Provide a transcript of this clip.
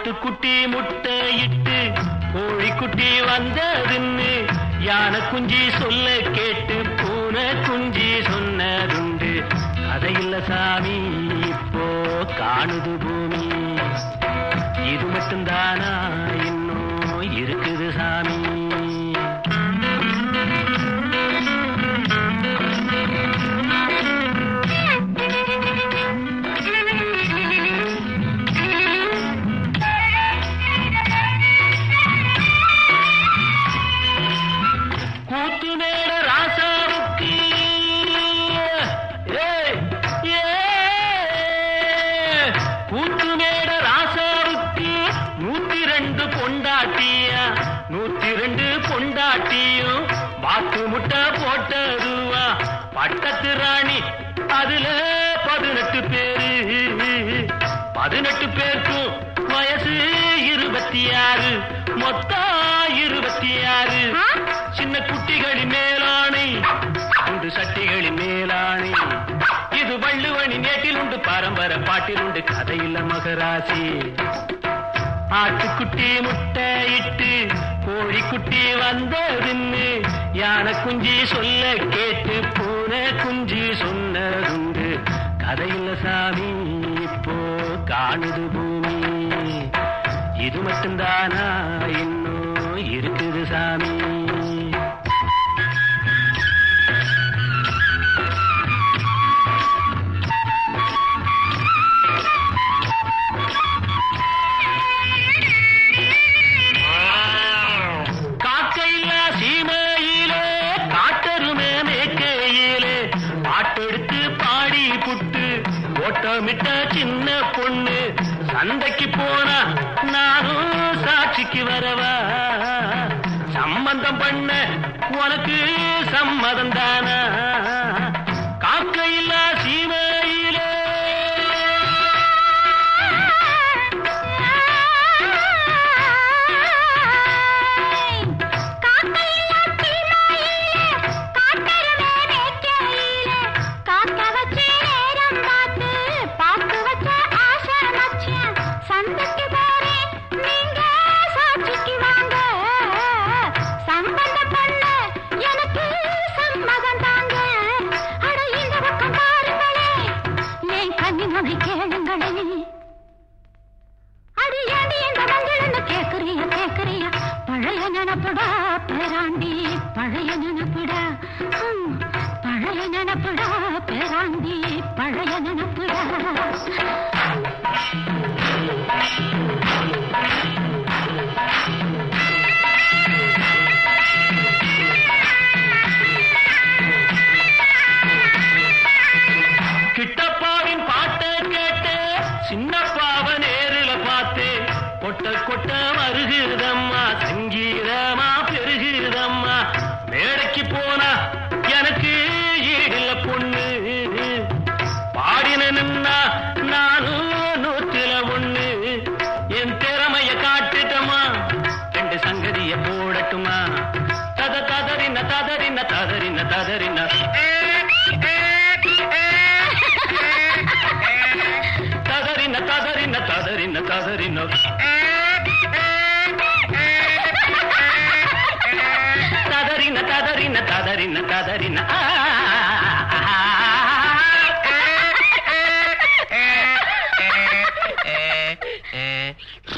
ஆட்டுக்குட்டி முட்டை இட்டு கோழிக்குட்டி வந்ததுன்னு யானை குஞ்சி சொல்ல கேட்டு பூனை குஞ்சி சொன்னதுண்டு கதையில்ல சாமி இப்போ காணுது பூமி இது மட்டும்தானா இன்னும் இருக்குது சாமி கூத்து மேட ராசாவுக்கு ஏய், ஏய், கூத்து மேட ராசாவுக்கு நூத்தி ரெண்டு பொண்டாட்டியா நூத்தி ரெண்டு பொண்டாட்டியும் பாத்து முட்டை போட்டதுவா பட்டத்து ராணி அதுல பதினெட்டு பேரு பதினெட்டு பேருக்கும் வயசு இருபத்தி ஆறு மொத்தம் இருபத்தி ஆறு சின்ன குட்டிகளின் மேலாணை உண்டு சட்டிகளின் மேலாணை இது வள்ளுவனி நேட்டில் உண்டு பரம்பர பாட்டில் உண்டு கதையில்ல மகராசி ஆட்டுக்குட்டி முட்டை இட்டு கோழிக்குட்டி வந்ததுன்னு யானை குஞ்சி சொல்ல கேட்டு பூனை குஞ்சி சொன்னதுண்டு கதையில்ல சாமி இப்போ காணுது பூமி இது மட்டும்தானா இன்னும் இருக்குது சாமி காக்கையில்லா சீமையிலே காட்டருமே மேக்கையிலே பாட்டெடுத்து பாடி புட்டு ஓட்டமிட்ட சின்ன பொண்ணு சந்தைக்கு போனா நானும் சாட்சிக்கு வரவா சம்பந்தம் பண்ண உனக்கு சம்மதம் தானா காக்கையில்லா சீமையிலே கேளுங்களே அடியாண்டி இந்த மஞ்சள்னு கேக்குறிய கேக்குறிய பழைய நினப்புடா பேராண்டி பழைய நினப்புடா ஹம், பழைய நினப்புடா பேராண்டி பழைய நினப்புடா கிட்டப்பாவின் பாட்டை கேட்டு சின்னப்பாவ நேருல பார்த்து கொட்ட கொட்ட வருகிறதம்மா சங்கீதமா பெருகிறதம்மா மேடைக்கு போனா எனக்கு ஈடில்ல பொண்ணு பாடின நின்னா நானும் நூத்துல ஒண்ணு என் திறமைய காட்டுட்டமா ரெண்டு சங்கதிய போடட்டுமா தத ததறின ததறின ததறின ததறின ததறின ததறின ததறின ததறின ததறின ததறின ததறின ததறின ஆ, ஆ, ஆ.